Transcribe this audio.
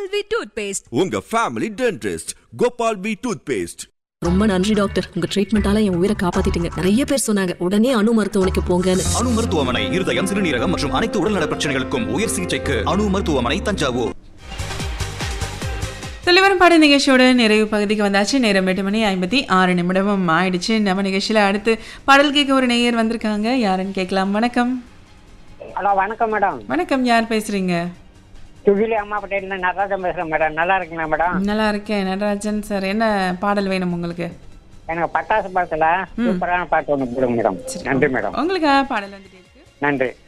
Gopal V toothpaste உங்க family dentist Gopal P toothpaste ரொம்ப நன்றி டாக்டர் உங்க ட்ரீட்மெண்டால என் உயிரை காப்பாத்திட்டீங்க நிறைய பேர் சொன்னாங்க உடனே அணு மருத்துவமனைக்கு போங்கன்னு அணு மருத்துவமனை இருதயம் சிறுநீரகம் மற்றும் அனைத்து உடல்நல பிரச்சனைகளுக்கும் உயர் சிகிச்சைக்கு அணு மருத்துவமனை தஞ்சாவூர் தலைவரும் பாட நிகழ்ச்சியோட நிறைவு பகுதிக்கு வந்தாச்சு நேரம் எட்டு மணி ஐம்பத்தி ஆறு நிமிடமும் ஆயிடுச்சு நம்ம நிகழ்ச்சியில் அடுத்து பாடல் கேட்க ஒரு நேயர் வந்திருக்காங்க யாருன்னு கேட்கலாம் வணக்கம் ஹலோ வணக்கம் மேடம் வணக்கம் யார் பேசுறீங்க சுகிலி அம்மா பட்டேல் நடராஜன் பேசுறேன் மேடம் நல்லா இருக்குங்களா மேடம் நல்லா இருக்கேன் நடராஜன் சார் என்ன பாடல் வேணும் உங்களுக்கு எனக்கு பட்டாசு பாட்டுல சூப்பரான பாட்டு ஒன்று போடுங்க மேடம் நன்றி மேடம் உங்களுக்காக பாடல் வந்துட்டு இருக்கு நன்றி